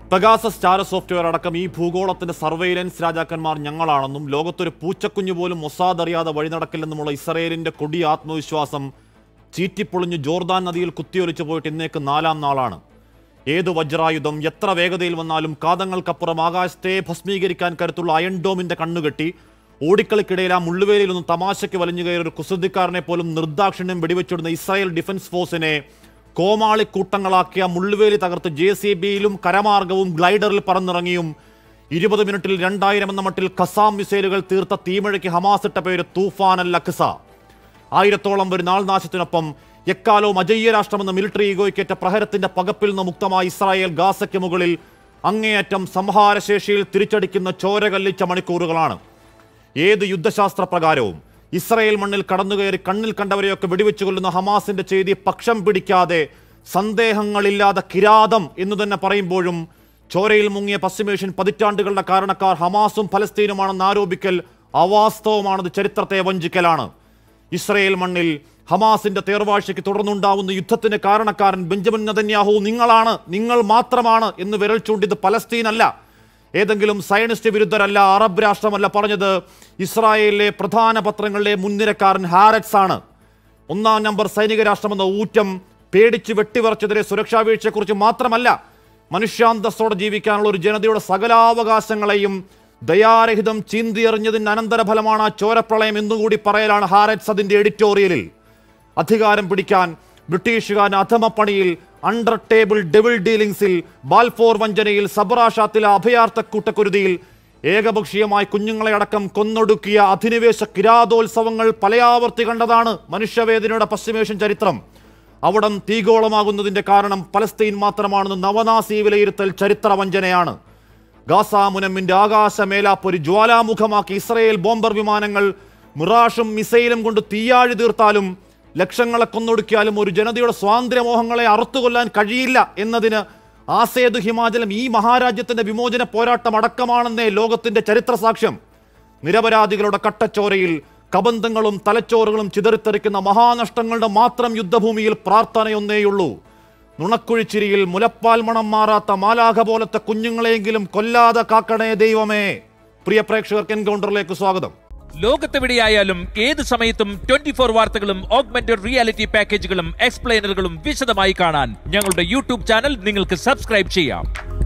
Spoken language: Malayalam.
പെഗാസസ് സ്റ്റാർ സോഫ്റ്റ്വെയർ അടക്കം ഈ ഭൂഗോളത്തിന്റെ സർവൈലൻസ് രാജാക്കന്മാർ ഞങ്ങളാണെന്നും ലോകത്തൊരു പൂച്ചക്കുഞ്ഞു പോലും മൊസാദ് അറിയാതെ വഴി നടക്കില്ലെന്നുമുള്ള ഇസ്രയേലിന്റെ കൊടിയ ആത്മവിശ്വാസം ചീറ്റിപ്പൊളിഞ്ഞ് ജോർദാൻ നദിയിൽ കുത്തിയൊലിച്ചു പോയിട്ട് ഇന്നേക്ക് നാലാം നാളാണ് ഏത് വജ്രായുധം എത്ര വേഗതയിൽ വന്നാലും കാതങ്ങൾക്കപ്പുറം ആകാശത്തെ ഭസ്മീകരിക്കാൻ കരുത്തുള്ള അയൺ ഡോമിന്റെ കണ്ണുകെട്ടി ഓടിക്കളിക്കിടയിൽ ആ മുള്ളുവേലിയിൽ ഒന്ന് തമാശയ്ക്ക് വലിഞ്ഞു കയറി ഒരു കുസൃതിക്കാരനെ പോലും നിർദാക്ഷിണ്യം വെടിവെച്ചിടുന്ന ഇസ്രായേൽ ഡിഫൻസ് ഫോഴ്സിനെ കോമാളിക്കൂട്ടങ്ങളാക്കിയ മുള്ളുവേലി തകർത്ത് ജെ സി ബിയിലും കരമാർഗവും ഗ്ലൈഡറിൽ പറന്നിറങ്ങിയും ഇരുപത് മിനിറ്റിൽ രണ്ടായിരം എന്ന മട്ടിൽ ഖസാം മിസൈലുകൾ തീർത്ത തീമഴയ്ക്ക് ഹമാസ് ഇട്ട പേര് തൂഫാൻ അൽ അഖ്സ ആയിരത്തോളം വരുന്ന ആൾനാശത്തിനൊപ്പം എക്കാലവും അജയ്യ രാഷ്ട്രമെന്ന മിലിറ്ററി ഈഗോയ്ക്കേറ്റ പ്രഹരത്തിന്റെ പകപ്പിൽ നിന്ന് മുക്തമായ ഇസ്രായേൽ ഗാസയ്ക്ക് മുകളിൽ അങ്ങേയറ്റം സംഹാരശേഷിയിൽ തിരിച്ചടിക്കുന്ന ചോര കല്ലിച്ച മണിക്കൂറുകളാണ് ഏത് യുദ്ധശാസ്ത്ര പ്രകാരവും ഇസ്രായേൽ മണ്ണിൽ കടന്നുകയറി കണ്ണിൽ കണ്ടവരെയൊക്കെ വെടിവെച്ചു കൊല്ലുന്ന ഹമാസിന്റെ ചെയ്തി പക്ഷം പിടിക്കാതെ സന്ദേഹങ്ങളില്ലാതെ കിരാതം എന്ന് തന്നെ പറയുമ്പോഴും ചോരയിൽ മുങ്ങിയ പശ്ചിമേഷ്യൻ പതിറ്റാണ്ടുകളുടെ കാരണക്കാർ ഹമാസും ഫലസ്തീനുമാണെന്ന് ആരോപിക്കൽ അവാസ്തവമാണത് ചരിത്രത്തെ വഞ്ചിക്കലാണ് ഇസ്രയേൽ മണ്ണിൽ ഹമാസിന്റെ തേർവാഴ്ചയ്ക്ക് തുടർന്നുണ്ടാവുന്ന യുദ്ധത്തിന് കാരണക്കാരൻ ബെഞ്ചമിൻ നതന്യാഹു നിങ്ങളാണ് നിങ്ങൾ മാത്രമാണ് എന്ന് വിരൽ ചൂണ്ടിയത് പലസ്തീനല്ല ഏതെങ്കിലും സയനിസ്റ്റ് വിരുദ്ധരല്ല അറബ് രാഷ്ട്രമല്ല പറഞ്ഞത് ഇസ്രായേലിലെ പ്രധാന പത്രങ്ങളിലെ മുൻനിരക്കാരൻ ഹാരറ്റ്സ് ആണ് ഒന്നാം നമ്പർ സൈനിക രാഷ്ട്രമെന്ന ഊറ്റം പേടിച്ച് വെട്ടിവറച്ചതിരെ സുരക്ഷാ വീഴ്ചയെക്കുറിച്ച് മാത്രമല്ല മനുഷ്യാന്തസ്സോടെ ജീവിക്കാനുള്ള ഒരു ജനതയുടെ സകലാവകാശങ്ങളെയും ദയാരഹിതം ചീന്തിയെറിഞ്ഞതിന് അനന്തരഫലമാണ് ആ ചോരപ്രളയം എന്നുകൂടി പറയലാണ് ഹാരറ്റ്സ് അതിന്റെ എഡിറ്റോറിയലിൽ അധികാരം പിടിക്കാൻ ബ്രിട്ടീഷുകാരൻ അധമപ്പണിയിൽ അണ്ടർ ടേബിൾ ഡെവിൾ ഡീലിംഗ്സിൽ ബാൽഫോർ വഞ്ചനയിൽ സബറാഷാത്തിലെ അഭയാർത്ഥ കൂട്ടക്കുരുതിയിൽ ഏകപക്ഷീയമായി കുഞ്ഞുങ്ങളെ അടക്കം കൊന്നൊടുക്കിയ അധിനിവേശ കിരാതോത്സവങ്ങൾ പലയാവർത്തി കണ്ടതാണ് മനുഷ്യവേദനയുടെ പശ്ചിമേഷ്യൻ ചരിത്രം അവിടം തീഗോളമാകുന്നതിന്റെ കാരണം പലസ്തീൻ മാത്രമാണെന്ന് നവനാസി വിലയിരുത്തൽ ചരിത്ര വഞ്ചനയാണ് ഗാസ മുനമ്മിന്റെ ആകാശ മേലാപ്പൊരു ജ്വാലാമുഖമാക്കി ഇസ്രയേൽ ബോംബർ വിമാനങ്ങൾ മിറാഷും മിസൈലും കൊണ്ട് തീയാഴി തീർത്താലും ലക്ഷങ്ങളെ കൊന്നൊടുക്കിയാലും ഒരു ജനതയുടെ സ്വാതന്ത്ര്യമോഹങ്ങളെ അറുത്തുകൊല്ലാൻ കഴിയില്ല എന്നതിന് ആസേതു ഹിമാചലം ഈ മഹാരാജ്യത്തിന്റെ വിമോചന പോരാട്ടം അടക്കമാണെന്നേ ലോകത്തിന്റെ ചരിത്ര സാക്ഷ്യം നിരപരാധികളുടെ കട്ടച്ചോരയിൽ കബന്ധങ്ങളും തലച്ചോറുകളും ചിതറിത്തെറിക്കുന്ന മഹാനഷ്ടങ്ങളുടെ മാത്രം യുദ്ധഭൂമിയിൽ പ്രാർത്ഥനയൊന്നേയുള്ളൂ നുണക്കുഴിച്ചിരിയിൽ മുലപ്പാൽ മണം മാറാത്ത മാലാഖ പോലത്തെ കുഞ്ഞുങ്ങളെയെങ്കിലും കൊല്ലാതെ കാക്കണേ ദൈവമേ പ്രിയ പ്രേക്ഷകർക്ക് എൻകൗണ്ടറിലേക്ക് സ്വാഗതം ലോകത്തെവിടെയായാലും ഏത് സമയത്തും ട്വന്റി ഫോർ വാർത്തകളും ഓഗ്മെന്റഡ് റിയാലിറ്റി പാക്കേജുകളും എക്സ്പ്ലെയിനറുകളും വിശദമായി കാണാൻ ഞങ്ങളുടെ യൂട്യൂബ് ചാനൽ നിങ്ങൾക്ക് സബ്സ്ക്രൈബ് ചെയ്യാം